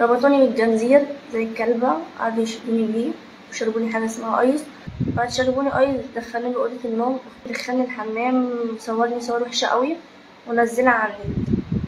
ربطوني بالجنزير زي الكلبة قعدوا يشدوني بيه وشربوني حاجة اسمها أيس بعد شربوني أيس دخلوني أوضة النوم دخلني الحمام صورني صور وحشة قوي ونزلها على النت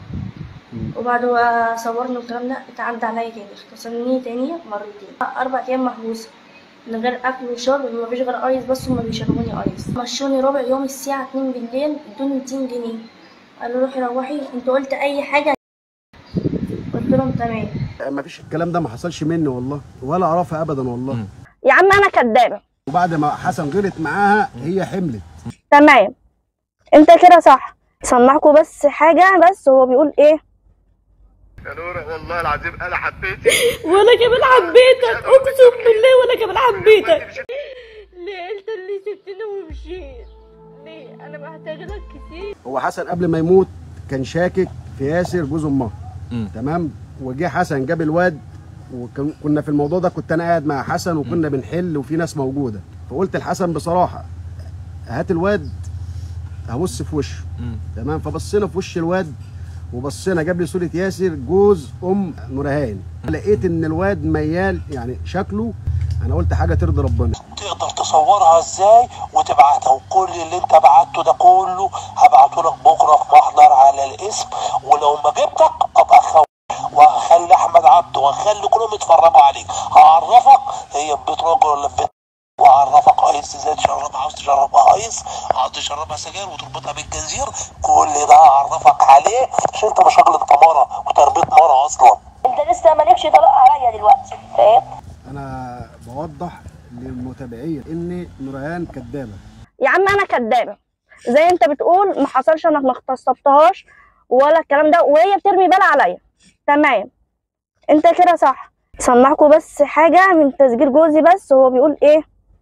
وبعد ما صورني والكلام ده اتعدى عليا تاني اغتصبني تاني مرتين أربع أيام محبوسة من غير أكل وشرب مفيش غير أيس بس هما بيشربوني أيس مشوني ربع يوم الساعة اتنين بالليل ادوني ميتين جنيه قالوا روحي روحي انت قلت أي حاجة قلت لهم تمام ما فيش الكلام ده ما حصلش مني والله ولا اعرفها ابدا والله يا عم انا كدابه وبعد ما حسن غلط معاها هي حملت تمام انت كده صح سمعكوا بس حاجه بس هو بيقول ايه يا نورة والله العظيم انا حبيتك وانا كمان حبيتك اقسم بالله وانا كمان حبيتك ليه انت اللي سبتني ومشيت ليه انا محتاجه لك كتير هو حسن قبل ما يموت كان شاكك في ياسر جوز امها مم. تمام وجه حسن جاب الواد وكنا في الموضوع ده كنت انا قاعد مع حسن وكنا بنحل وفي ناس موجوده فقلت لحسن بصراحه هات الواد هبص في وشه مم. تمام فبصينا في وش الواد وبصينا جاب لي صوره ياسر جوز ام نورهان لقيت ان الواد ميال يعني شكله انا قلت حاجه ترضي ربنا تقدر تصورها ازاي وتبعتها وكل اللي انت بعته ده كله هبعته لك بكره في محضر على الاسم ولو ما جبتك ابقى اخوي وهخلي احمد عبده وهخلي كلهم يتفرجوا عليك هعرفك هي في بيت راجل ولا في بيت وهعرفك ايس ازاي تشربها عاوز تشربها ايس عاوز تشربها سجاير وتربطها بالجنزير كل ده هعرفك عليه عشان انت مش راجل تماره وتربيط مره اصلا انت لسه مالكش طلاق عليا دلوقتي فاهم انا بوضح للمتابعين ان نورهان كدابه يا عم انا كدابه زي انت بتقول ما حصلش انا ما اغتصبتهاش ولا الكلام ده وهي بترمي بال عليا تمام انت كده صح سمعكوا بس حاجه من تسجيل جوزي بس هو بيقول ايه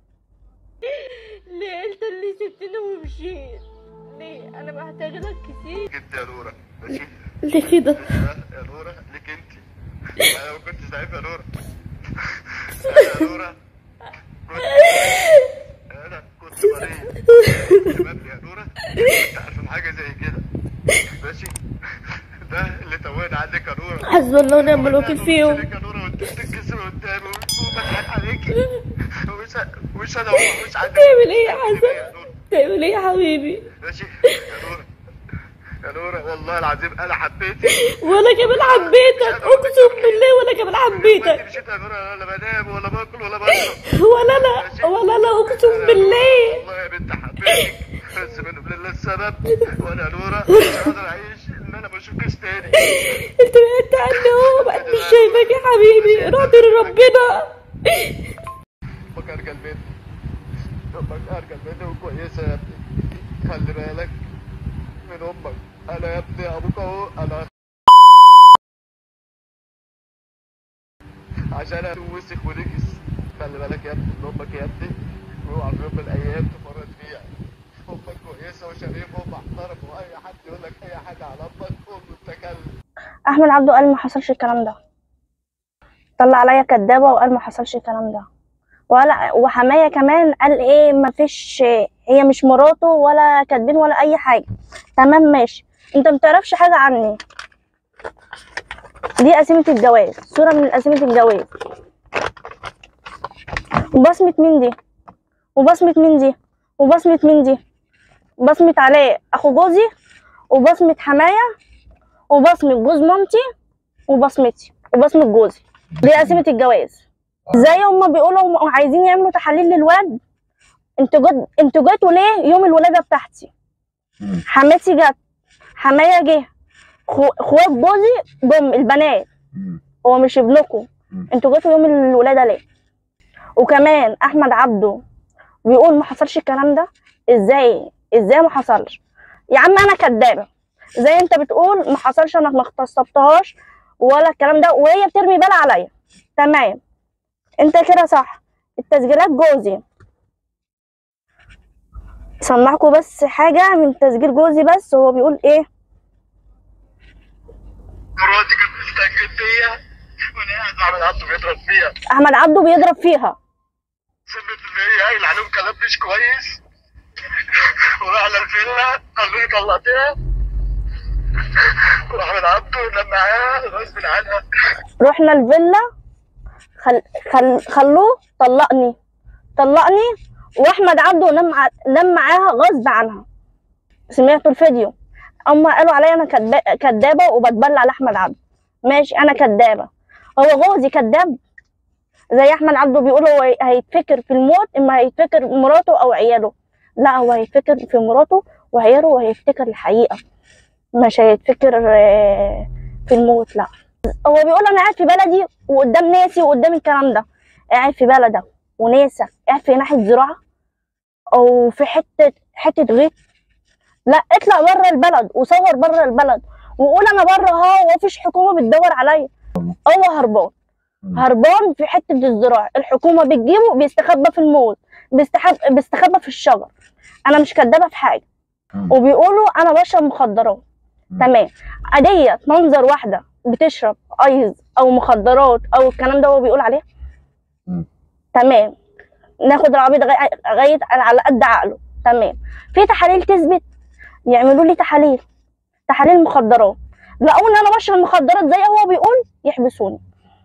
ليه انت اللي سبتني ومشيت ليه انا محتاجه لك كتير جدا يا نورة ماشي ليه كده يا نورة ليك انت انا ما كنتش ضعيف يا نورة انا يا نورة كنت انا كنت مريض تمام يا نورة كنت عشان حاجة زي كده ماشي ده اللي توهنا عنك يا نورة حسبي الله ونعم الوكيل فيهم عليك يا نورة وانت بتتكسر قدامي وبضحك عليكي ومش مش انا ومش عندي تعمل ايه يا حسن تعمل ايه يا حبيبي ماشي يا نورة يا نورة والله العظيم انا حبيتك وانا كمان حبيتك اقسم بالله وانا كمان ما حبيتك مشيت يا نورة ولا بنام ولا باكل ولا بشرب ولا انا ولا انا اقسم بالله والله يا بنت حبيتك بس من لله السبب وانا يا نورة مش هقدر اعيش ان انا ما اشوفكش تاني انت بعدت عني اهو بقيت مش شايفاك يا حبيبي راضي لربنا امك ارجع البيت امك ارجع البيت وكويسة يا ابني خلي بالك من امك انا يا ابني ابوك اهو انا عشان اتوسخ ونجس خلي بالك يا ابني من امك يا ابني اوعى في يوم من الايام تفرط فيها امك كويسه وشريفه ومحترمه واي حد يقول لك اي حاجه على امك قوم واتكلم احمد عبده قال ما حصلش الكلام ده طلع عليا كدابه وقال ما حصلش الكلام ده ولا وحمايه كمان قال ايه ما فيش هي مش مراته ولا كاتبين ولا اي حاجه تمام ماشي انت متعرفش حاجه عني دي قسيمه الجواز صوره من قسيمه الجواز وبصمه مين دي وبصمه مين دي وبصمه مين دي بصمه علاء اخو جوزي وبصمه حمايه وبصمه جوز مامتي وبصمتي وبصمه جوزي دي قسيمه الجواز زي هما بيقولوا هم عايزين يعملوا تحاليل للواد انتوا جد انتوا جاتوا ليه يوم الولاده بتاعتي حماتي جت حمايه جه خو- اخوات جوزي جم البنات هو مش ابنكم انتوا جاتوا يوم الولاده ليه وكمان احمد عبده بيقول ما حصلش الكلام ده ازاي ازاي ما حصلش يا عم انا كدابه زي انت بتقول ما حصلش انا ما اغتصبتهاش ولا الكلام ده وهي بترمي بال عليا تمام انت كده صح التسجيلات جوزي سمعكوا بس حاجة من تسجيل جوزي بس هو بيقول ايه مراتي كانت مستنجد فيا وانا قاعد مع من عبده بيضرب فيها احمد عبده بيضرب فيها سمت ان هي قايل عليهم كلام مش كويس ورحنا الفيلا قالوا لي طلقتها واحمد عبده نام معاها غصب عنها رحنا الفيلا خل... خل... خلوه طلقني طلقني واحمد عبده نام مع... نام معاها غصب عنها سمعتوا الفيديو اما قالوا عليا انا كداب... كدابه وبتبلع لاحمد عبده ماشي انا كدابه هو جوزي كداب زي احمد عبده بيقول هو هي- هيتفكر في الموت اما هيتفكر مراته او عياله لا هو هيتفكر في مراته وعياله وهيفتكر الحقيقه مش هيتفكر آه، في الموت لا هو بيقول انا قاعد في بلدي وقدام ناسي وقدام الكلام ده قاعد في بلدك وناسك قاعد في ناحيه زراعه او في حته حته غيط لا اطلع بره البلد وصور بره البلد وقول انا بره اهو ومفيش حكومه بتدور عليا هو هربان هربان في حته الزراعه الحكومه بتجيبه بيستخبى في الموت بيستحب بيستخبى في الشجر انا مش كدابه في حاجه مم. وبيقولوا انا بشرب مخدرات مم. تمام ديت منظر واحده بتشرب ايز او مخدرات او الكلام ده هو بيقول عليه مم. تمام ناخد العبيط لغايه لغاية على قد عقله تمام في تحاليل تثبت يعملوا لي تحاليل تحاليل مخدرات لقوني انا بشرب مخدرات زي هو بيقول يحبسوني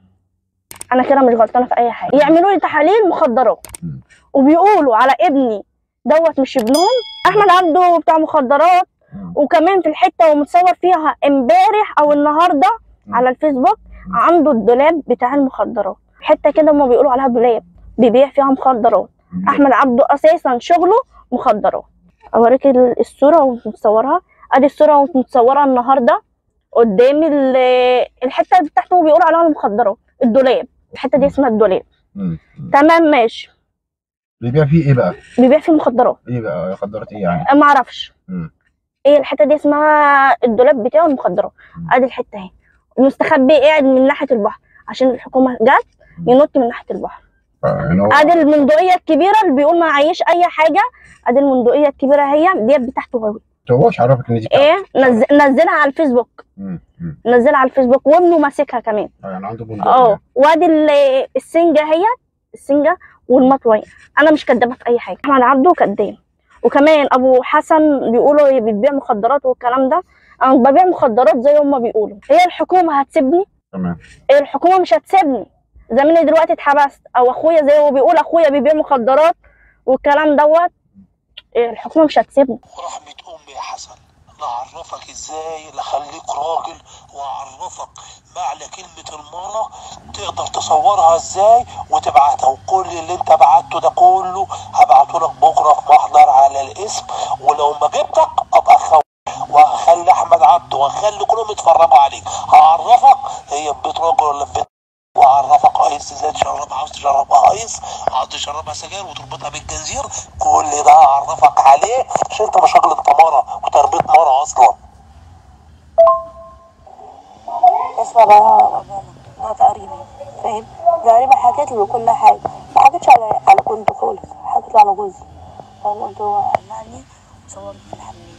انا كده مش غلطانه في اي حاجه يعملوا لي تحاليل مخدرات مم. وبيقولوا على ابني دوت مش ابنهم احمد عبده بتاع مخدرات مم. وكمان في الحته ومتصور فيها امبارح او النهارده مم. على الفيسبوك عنده الدولاب بتاع المخدرات حته كده هما بيقولوا عليها دولاب بيبيع فيها مخدرات احمد عبده اساسا شغله مخدرات اوريك ال- الصوره وانت متصورها ادي الصوره وانت متصورها النهارده قدام ال- الحته اللي بتاعته بيقولوا عليها المخدرات الدولاب الحته دي اسمها الدولاب مم. مم. تمام ماشي بيبيع فيه ايه بقى؟ بيبيع فيه مخدرات ايه بقى مخدرات ايه يعني؟ ما اعرفش مم. ايه الحته دي اسمها الدولاب بتاعه المخدرات مم. ادي الحته اهي مستخبي قاعد من ناحيه البحر عشان الحكومه جت ينط من ناحيه البحر آه، يعني هو ادي المندقيه الكبيره اللي بيقول ما عيش اي حاجه ادي المندقيه الكبيره هي ديت بتاعته هو هو مش عرفك ان دي بتاعته. ايه نز... نزلها على الفيسبوك مم. مم. نزلها على الفيسبوك وابنه ماسكها كمان آه، يعني عنده بندق اه وادي ال- السنجه هي السنجه والمطويه انا مش كدابه في اي حاجه احمد عبده كداب وكمان ابو حسن بيقولوا بتبيع مخدرات والكلام ده انا ببيع مخدرات زي هما بيقولوا هي الحكومه هتسيبني تمام هي الحكومه مش هتسيبني زماني دلوقتي اتحبست او اخويا زي ما بيقول اخويا بيبيع مخدرات والكلام دوت إيه، الحكومه مش هتسيبني ورحمة أمي يا حسن نعرفك ازاي نخليك راجل واعرفك معنى كلمة المرة تقدر تصورها ازاي وتبعتها وكل اللي انت بعته ده كله هبعته لك بكرة في محضر على الاسم ولو ما جبتك ابقى خو وهخلي احمد عبده وهخلي كلهم يتفرجوا عليك هعرفك هي في بيت راجل ولا في بيت واعرفك ايس ازاي تشربها عاوز تشربها ايس عاوز تشربها سجاير وتربطها بالجنزير كل ده اعرفك عليه عشان انت مش راجل انت مره وتربيه مره اصلا اسمع بقى أنا ده تقريبا فاهم تقريبا حكيت له كل حاجة ما حكيتش على على كنت خالص حكيت له على جوزي فاهم قلت هو قلعني وصورت في الحمام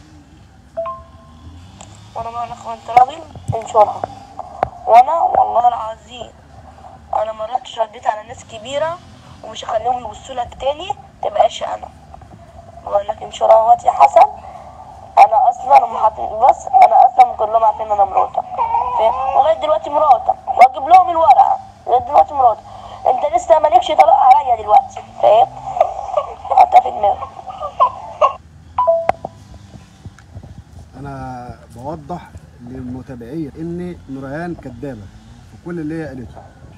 وانا بقى انا كنت راجل انشرها وانا والله العظيم انا ما رحتش رديت على ناس كبيرة ومش هخليهم يبصوا لك تاني تبقاش انا بقول لك انشرها اهوت يا حسن انا اصلا محاطين بص انا اصلا كلهم عارفين ان انا مراتك فاهم لغايه دلوقتي مراتك واجيب لهم الورقه لغايه دلوقتي مراتك انت لسه مالكش طلاق عليا دلوقتي فاهم حطها في دماغك انا بوضح للمتابعين ان نورهان كدابه في كل اللي هي قالته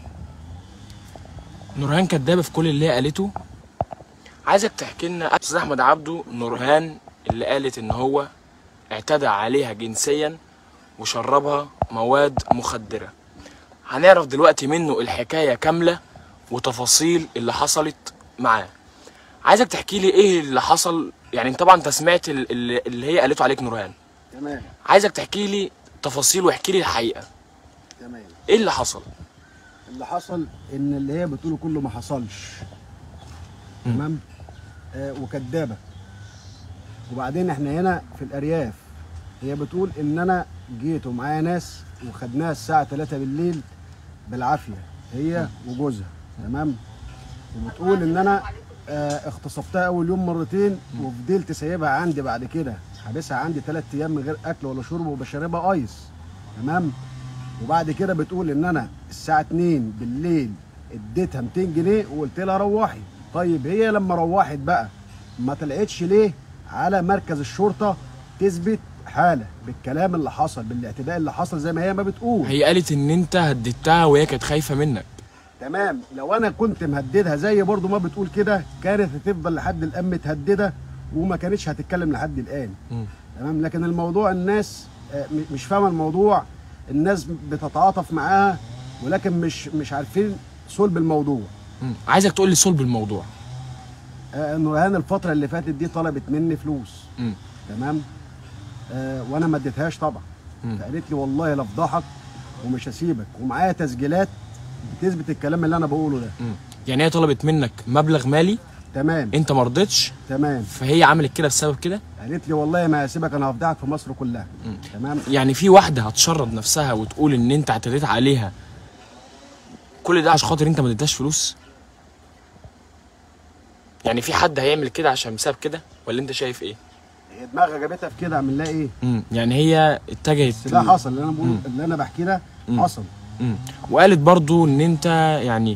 نورهان كدابه في كل اللي هي قالته عايزك تحكي لنا استاذ احمد عبده نورهان اللي قالت ان هو اعتدى عليها جنسيا وشربها مواد مخدره هنعرف دلوقتي منه الحكايه كامله وتفاصيل اللي حصلت معاه عايزك تحكي لي ايه اللي حصل يعني طبعا انت سمعت ال- اللي اللي هي قالته عليك نورهان تمام عايزك تحكي لي تفاصيل واحكي لي الحقيقه تمام ايه اللي حصل اللي حصل ان اللي هي بتقوله كله ما حصلش تمام آه وكدابه وبعدين احنا هنا في الارياف هي بتقول ان انا جيت ومعايا ناس وخدناها الساعه 3 بالليل بالعافيه هي وجوزها تمام وبتقول ان انا آه اغتصبتها اول يوم مرتين وفضلت سايبها عندي بعد كده حابسها عندي ثلاث ايام من غير اكل ولا شرب وبشربها ايس تمام وبعد كده بتقول ان انا الساعه 2 بالليل اديتها 200 جنيه وقلت لها روحي طيب هي لما روحت بقى ما طلعتش ليه على مركز الشرطه تثبت حاله بالكلام اللي حصل بالاعتداء اللي حصل زي ما هي ما بتقول هي قالت ان انت هددتها وهي كانت خايفه منك تمام لو انا كنت مهددها زي برضو ما بتقول كده كانت هتفضل لحد الان متهدده وما كانتش هتتكلم لحد الان مم. تمام لكن الموضوع الناس آه، م- مش فاهمه الموضوع الناس بتتعاطف معاها ولكن مش مش عارفين صلب الموضوع مم. عايزك تقول لي صلب الموضوع آه، نورهان الفتره اللي فاتت دي طلبت مني فلوس مم. تمام آه وانا ما اديتهاش طبعا مم. فقالت لي والله لافضحك ومش هسيبك ومعايا تسجيلات بتثبت الكلام اللي انا بقوله ده مم. يعني هي طلبت منك مبلغ مالي تمام انت ما رضيتش تمام فهي عملت كده بسبب كده قالت لي والله ما هسيبك انا هفضحك في مصر كلها مم. تمام يعني في واحده هتشرد نفسها وتقول ان انت اعتديت عليها كل ده عشان خاطر انت ما اديتهاش فلوس يعني في حد هيعمل كده عشان بسبب كده ولا انت شايف ايه هي دماغها جابتها في كده اعمل لها ايه مم. يعني هي اتجهت بس ده حصل اللي انا بقوله مم. اللي انا بحكيه ده مم. حصل مم. وقالت برضو ان انت يعني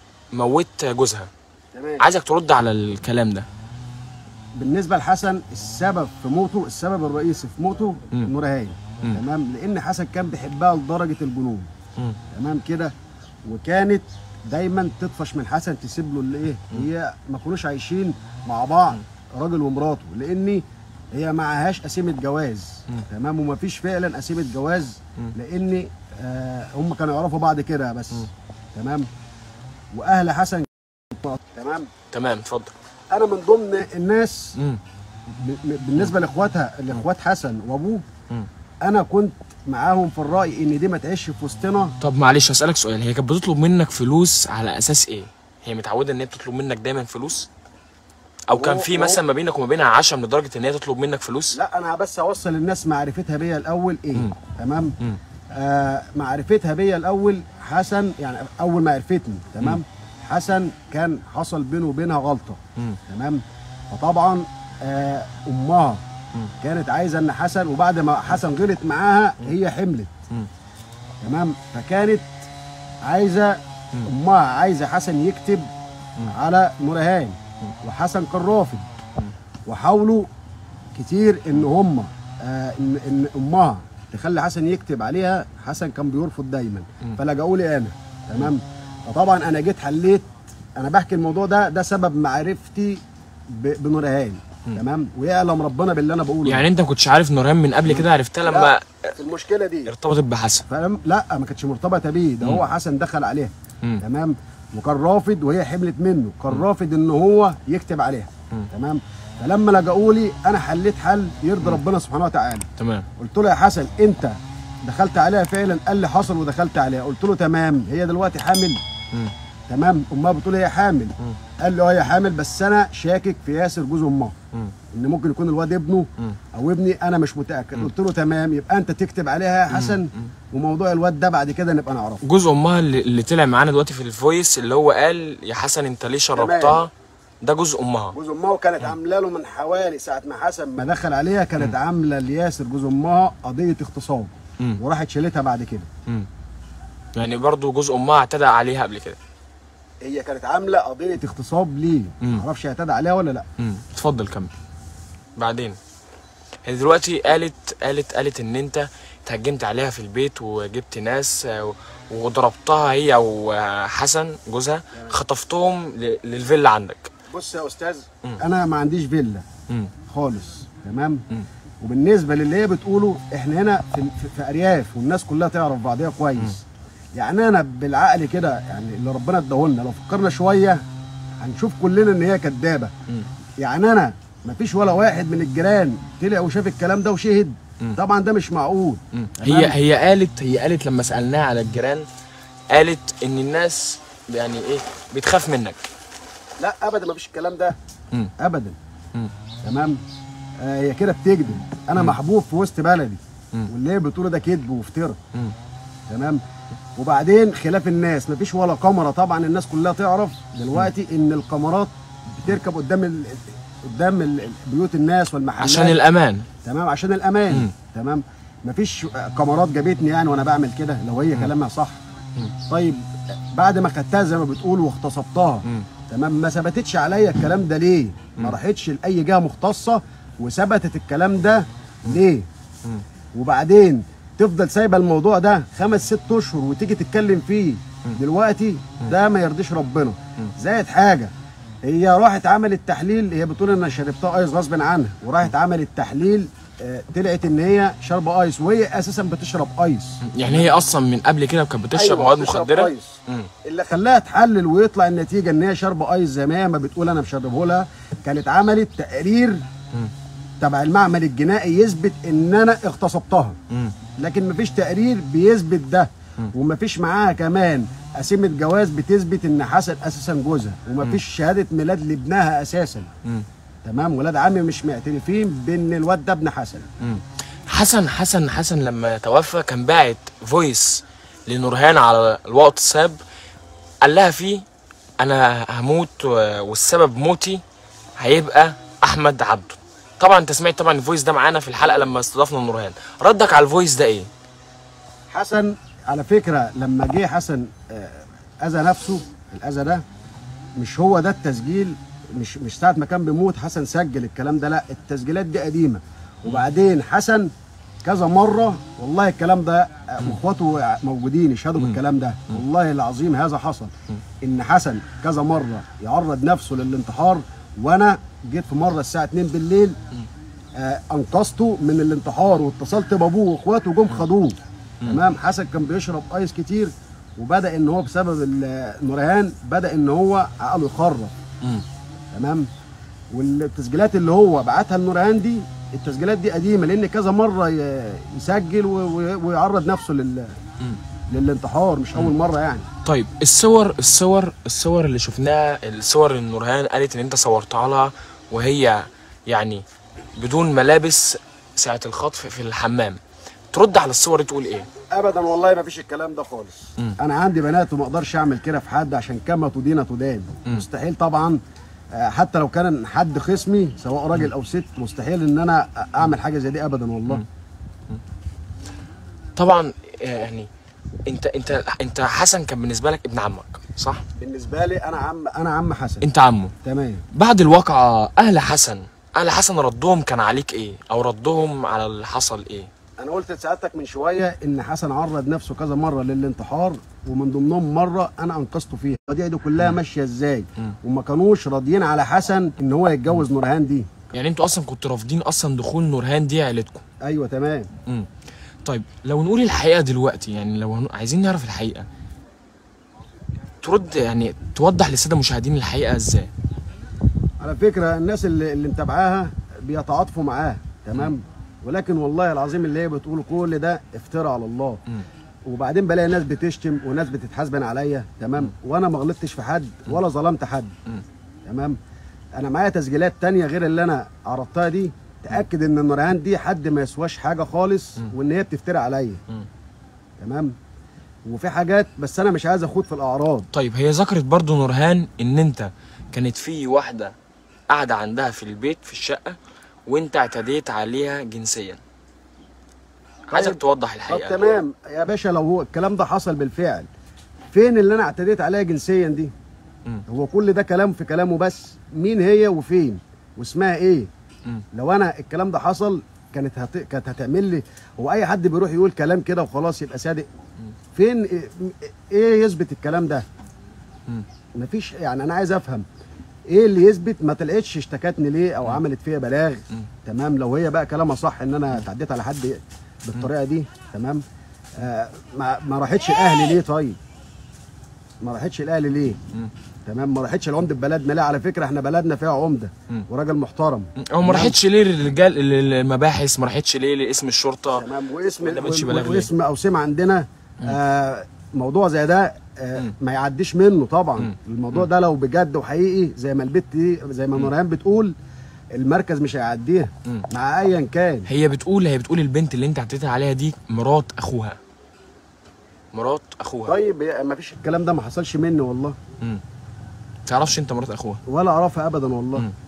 موت جوزها تمام عايزك ترد على الكلام ده بالنسبه لحسن السبب في موته السبب الرئيسي في موته مم. نورهان مم. تمام لان حسن كان بيحبها لدرجه الجنون مم. تمام كده وكانت دايما تطفش من حسن تسيب له اللي ايه هي ما كانوش عايشين مع بعض راجل ومراته لان هي معهاش قسيمه جواز مم. تمام ومفيش فعلا قسيمه جواز مم. لان آه هم كانوا يعرفوا بعض كده بس مم. تمام واهل حسن تمام تمام اتفضل انا من ضمن الناس مم. ب- ب- بالنسبه لاخواتها لاخوات حسن وابوه مم. انا كنت معاهم في الراي ان دي ما تعيش في وسطنا طب معلش هسألك سؤال هي كانت بتطلب منك فلوس على أساس إيه؟ هي متعودة إن هي بتطلب منك دايما فلوس؟ أو كان هو- في هو- مثلا ما بينك وما بينها عشم لدرجة إن هي تطلب منك فلوس؟ لا انا بس اوصل للناس معرفتها بيا الاول ايه مم. تمام مم. آه معرفتها بيا الاول حسن يعني اول ما عرفتني تمام حسن كان حصل بينه وبينها غلطه مم. تمام فطبعا آه امها مم. كانت عايزه ان حسن وبعد ما حسن غلط معاها هي حملت مم. تمام فكانت عايزه امها عايزه حسن يكتب على نورهان وحسن كان رافض وحاولوا كتير ان هم آه ان ان امها تخلي حسن يكتب عليها حسن كان بيرفض دايما فلجأوا لي انا تمام فطبعا انا جيت حليت انا بحكي الموضوع ده ده سبب معرفتي ب- بنورهان تمام ويعلم ربنا باللي انا بقوله يعني أنت ما كنتش عارف نورهان من قبل كده عرفتها لما لا، في المشكله دي ارتبطت بحسن فلم لا ما كانتش مرتبطه بيه ده مم. هو حسن دخل عليها مم. تمام وكان رافض وهي حملت منه كان رافض ان هو يكتب عليها مم. تمام فلما لجأوا لي انا حليت حل يرضي ربنا سبحانه وتعالى تمام قلت له يا حسن انت دخلت عليها فعلا قال لي حصل ودخلت عليها قلت له تمام هي دلوقتي حامل مم. تمام امها بتقول هي حامل قال لي اه هي حامل بس انا شاكك في ياسر جوز امها مم. ان ممكن يكون الواد ابنه مم. او ابني انا مش متاكد قلت له تمام يبقى انت تكتب عليها يا حسن وموضوع الواد ده بعد كده نبقى نعرفه جوز أمها اللي, اللي طلع معانا دلوقتي في الفويس اللي هو قال يا حسن أنت ليه شربتها؟ ده جوز أمها جوز امها وكانت عامله له من حوالي ساعه ما حسن ما دخل عليها كانت عامله لياسر جوز امها قضيه اغتصاب مم. وراحت شالتها بعد كده مم. يعني برضو جوز أمها اعتدى عليها قبل كده هي كانت عامله قضيه اغتصاب ليه مم. معرفش اعتدى عليها ولا لا امم اتفضل كمل بعدين هي دلوقتي قالت قالت قالت ان انت اتهجمت عليها في البيت وجبت ناس آه، وضربتها هي وحسن جوزها خطفتهم ل- للفيلا عندك بص يا استاذ مم. انا ما عنديش فيلا امم خالص تمام مم. وبالنسبه للي هي بتقوله احنا هنا في, في, في ارياف والناس كلها تعرف بعضيها كويس يعني انا بالعقل كده يعني اللي ربنا اداهولنا لو فكرنا شويه هنشوف كلنا ان هي كدابه مم. يعني انا ما فيش ولا واحد من الجيران طلع وشاف الكلام ده وشهد مم. طبعا ده مش معقول مم. تمام؟ هي هي قالت هي قالت لما سالناها على الجيران قالت ان الناس يعني ايه بتخاف منك لا ابدا ما فيش الكلام ده مم. ابدا مم. تمام آه هي كده بتكذب انا محبوب في وسط بلدي مم. واللي هي بتقوله ده كذب وافتراء مم. تمام وبعدين خلاف الناس مفيش ولا كاميرا طبعا الناس كلها تعرف دلوقتي ان الكاميرات بتركب قدام ال- قدام ال- ال- بيوت الناس والمحلات عشان الامان تمام عشان الامان مم. تمام مفيش كاميرات جابتني يعني وانا بعمل كده لو هي كلامها صح طيب بعد ما خدتها زي ما بتقول واغتصبتها مم. تمام ما ثبتتش عليا الكلام ده ليه ما راحتش لاي جهه مختصه وثبتت الكلام ده ليه مم. وبعدين تفضل سايبه الموضوع ده خمس ست اشهر وتيجي تتكلم فيه دلوقتي ده ما يرضيش ربنا زائد حاجه هي راحت عملت تحليل هي بتقول ان انا شربتها ايس غصب عنها وراحت عملت تحليل آه، طلعت ان هي شاربه ايس وهي اساسا بتشرب ايس يعني هي اصلا من قبل كده كانت بتشرب أيوة، مواد بتشرب مخدره أيس. مم. اللي خلاها تحلل ويطلع النتيجه ان هي شاربه ايس زي ما هي ما بتقول انا مشربه لها كانت عملت تقرير تبع المعمل الجنائي يثبت ان انا اغتصبتها مم. لكن مفيش تقرير بيثبت ده ومفيش معاها كمان قسيمه جواز بتثبت ان حسن اساسا جوزها ومفيش شهاده ميلاد لابنها اساسا مم. تمام ولاد عمي مش معترفين بان الواد ده ابن حسن مم. حسن حسن حسن لما توفى كان باعت فويس لنورهان على الواتساب قال لها فيه انا هموت و- والسبب موتي هيبقى احمد عبده طبعا انت سمعت طبعا الفويس ده معانا في الحلقه لما استضفنا نورهان ردك على الفويس ده ايه حسن على فكره لما جه حسن آه، اذى نفسه الاذى ده مش هو ده التسجيل مش مش ساعه ما كان بيموت حسن سجل الكلام ده لا التسجيلات دي قديمه وبعدين حسن كذا مره والله الكلام ده آه، واخواته موجودين يشهدوا بالكلام ده والله العظيم هذا حصل ان حسن كذا مره يعرض نفسه للانتحار وانا جيت في مره الساعه 2 بالليل آه انقذته من الانتحار واتصلت بابوه واخواته جم خدوه تمام حسن كان بيشرب ايس كتير وبدا ان هو بسبب ال- النورهان بدا ان هو عقله يخرف مم. تمام والتسجيلات اللي هو بعتها لنورهان دي التسجيلات دي قديمه لان كذا مره ي- يسجل و- و- ويعرض نفسه لل للانتحار مش اول مره يعني طيب الصور الصور الصور اللي شفناها الصور اللي نورهان قالت ان انت صورتها لها وهي يعني بدون ملابس ساعه الخطف في الحمام ترد على الصور دي تقول ايه ابدا والله ما فيش الكلام ده خالص مم. انا عندي بنات وما اقدرش اعمل كده في حد عشان كما تدين تدان مم. مستحيل طبعا آه، حتى لو كان حد خصمي سواء راجل او ست مستحيل ان انا اعمل حاجه زي دي ابدا والله طبعا يعني انت انت انت حسن كان بالنسبه لك ابن عمك صح بالنسبه لي انا عم انا عم حسن انت عمه تمام بعد الواقعه اهل حسن اهل حسن ردهم كان عليك ايه او ردهم على اللي حصل ايه انا قلت لسعادتك من شويه ان حسن عرض نفسه كذا مره للانتحار ومن ضمنهم مره انا انقذته فيها القضيه دي كلها ماشيه ازاي مم. وما كانوش راضيين على حسن ان هو يتجوز نورهان دي يعني انتوا اصلا كنتوا رافضين اصلا دخول نورهان دي عيلتكم ايوه تمام امم طيب لو نقول الحقيقه دلوقتي يعني لو هن- عايزين نعرف الحقيقه ترد يعني توضح للساده المشاهدين الحقيقه ازاي على فكره الناس اللي, اللي متابعاها بيتعاطفوا معاه تمام ولكن والله العظيم اللي هي بتقوله كل ده افتراء على الله مم. وبعدين بلاقي ناس بتشتم وناس بتتحاسبن عليا تمام وانا ما غلطتش في حد ولا ظلمت حد مم. تمام انا معايا تسجيلات تانية غير اللي انا عرضتها دي تاكد ان النورهان دي حد ما يسواش حاجه خالص مم. وان هي بتفتري عليا مم. تمام وفي حاجات بس انا مش عايز اخوض في الاعراض طيب هي ذكرت برضو نورهان ان انت كانت في واحده قاعده عندها في البيت في الشقه وانت اعتديت عليها جنسيا عايزك طيب. توضح طب الحقيقه تمام يا باشا لو هو الكلام ده حصل بالفعل فين اللي انا اعتديت عليها جنسيا دي مم. هو كل ده كلام في كلامه بس مين هي وفين واسمها ايه مم. لو انا الكلام ده حصل كانت هت... كانت هتعمل لي هو اي حد بيروح يقول كلام كده وخلاص يبقى صادق فين إيه- ايه يثبت الكلام ده مم. مفيش يعني انا عايز افهم ايه اللي يثبت ما طلعتش اشتكتني ليه او عملت فيا بلاغ مم. تمام لو هي بقى كلامها صح ان انا تعديت على حد بالطريقه دي تمام آه ما, ما راحتش الاهلي ليه طيب ما راحتش الاهلي ليه مم. تمام ما راحتش لعمده بلدنا لا على فكره احنا بلدنا فيها عمده مم. وراجل محترم هو ما راحتش ليه للرجال للمباحث ما راحتش ليه لاسم الشرطه تمام واسم ما قدمتش بلاغ ليه؟ واسم او سمع عندنا آه موضوع زي ده آه مم. ما يعديش منه طبعا مم. الموضوع ده لو بجد وحقيقي زي ما البت دي زي ما نورهان بتقول المركز مش هيعديها مم. مع ايا كان هي بتقول هي بتقول البنت اللي انت اعتديت عليها دي مرات اخوها مرات اخوها طيب ما فيش الكلام ده ما حصلش مني والله مم. تعرفش انت مرات اخوها ولا اعرفها ابدا والله مم.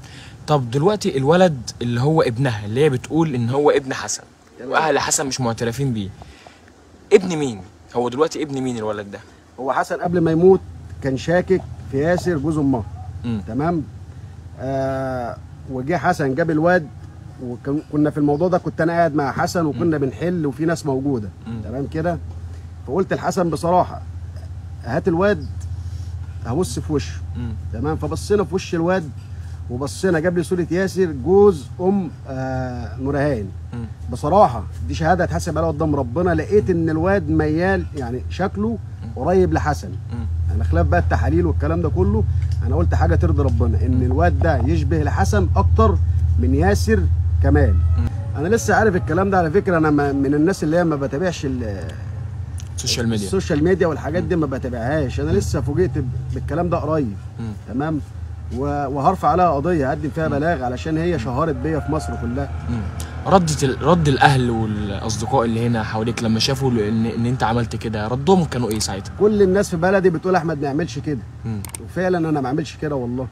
طب دلوقتي الولد اللي هو ابنها اللي هي بتقول ان هو ابن حسن واهل حسن مش معترفين بيه ابن مين هو دلوقتي ابن مين الولد ده هو حسن قبل ما يموت كان شاكك في ياسر جوز امها مم. تمام آه وجه حسن جاب الواد وكنا في الموضوع ده كنت انا قاعد مع حسن وكنا بنحل وفي ناس موجوده مم. تمام كده فقلت لحسن بصراحه هات الواد هبص في وشه مم. تمام فبصينا في وش الواد وبصينا جاب لي صوره ياسر جوز ام آه نورهان مم. بصراحه دي شهاده هتحاسب عليها قدام ربنا لقيت ان الواد ميال يعني شكله قريب لحسن مم. انا خلاف بقى التحاليل والكلام ده كله انا قلت حاجه ترضي ربنا ان الواد ده يشبه لحسن اكتر من ياسر كمال انا لسه عارف الكلام ده على فكره انا ما- من الناس اللي هي ما بتابعش ال- السوشيال ميديا السوشيال ميديا والحاجات دي ما بتابعهاش انا لسه فوجئت ب- بالكلام ده قريب مم. تمام و- وهرفع عليها قضيه هقدم فيها بلاغ علشان هي شهرت بيا في مصر كلها مم. ردت ال... رد الاهل والاصدقاء اللي هنا حواليك لما شافوا ان, إن انت عملت كده ردهم كانوا ايه ساعتها كل الناس في بلدي بتقول احمد ما يعملش كده مم. وفعلا انا ما اعملش كده والله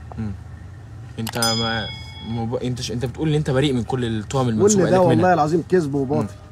انت ما مب... انت ش... انت بتقول ان انت بريء من كل التهم كل المنسوبه ده اليك والله منها العظيم كذب وباطل